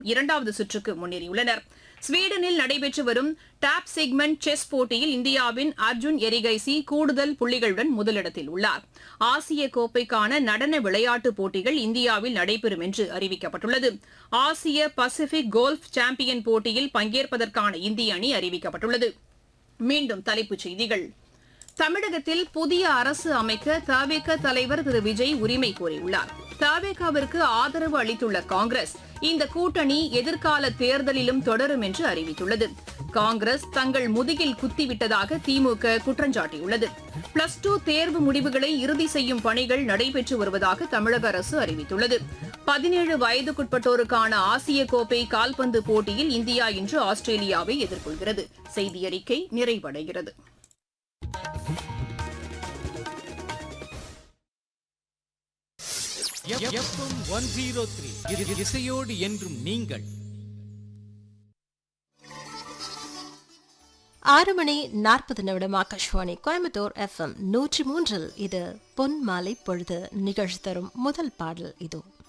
இரண்டாவது சுற்றுக்கு முன்னேறியுள்ளனர் ஸ்வீடனில் நடைபெற்று வரும் டாப் செக்மெண்ட் செஸ் போட்டியில் இந்தியாவின் அர்ஜுன் எரிகைசி கூடுதல் புள்ளிகளுடன் முதலிடத்தில் உள்ளார் ஆசிய கோப்பைக்கான நடன விளையாட்டுப் போட்டிகள் இந்தியாவில் நடைபெறும் என்று அறிவிக்கப்பட்டுள்ளது ஆசிய பசிபிக் கோல்ஃப் சாம்பியன் போட்டியில் பங்கேற்பதற்கான இந்திய அணி அறிவிக்கப்பட்டுள்ளது மீண்டும் தலைப்புச் செய்திகள் தமிழகத்தில் புதிய அரசு அமைக்க தவேக தலைவர் திரு விஜய் உரிமை கோரியுள்ளார் தவேகாவிற்கு ஆதரவு அளித்துள்ள காங்கிரஸ் இந்த கூட்டணி எதிர்கால தேர்தலிலும் தொடரும் என்று அறிவித்துள்ளது காங்கிரஸ் தங்கள் முதுகில் குத்திவிட்டதாக திமுக குற்றஞ்சாட்டியுள்ளது பிளஸ் டூ தேர்வு முடிவுகளை இறுதி செய்யும் பணிகள் நடைபெற்று வருவதாக தமிழக அரசு அறிவித்துள்ளது பதினேழு வயதுக்குட்பட்டோருக்கான ஆசிய கோப்பை கால்பந்து போட்டியில் இந்தியா இன்று ஆஸ்திரேலியாவை எதிர்கொள்கிறது செய்தியறிக்கை நிறைவடைகிறது எஃப்எம் ஒன் ஜீரோ த்ரீ இசையோடு என்றும் நீங்கள் ஆறு மணி நாற்பது நிமிடம் ஆகாஷ்வாணி கோயம்புத்தூர் எஃப்எம் நூற்றி மூன்றில் இது பொன் மாலை பொழுது நிகழ்ச்சி தரும் முதல் பாடல் இதோ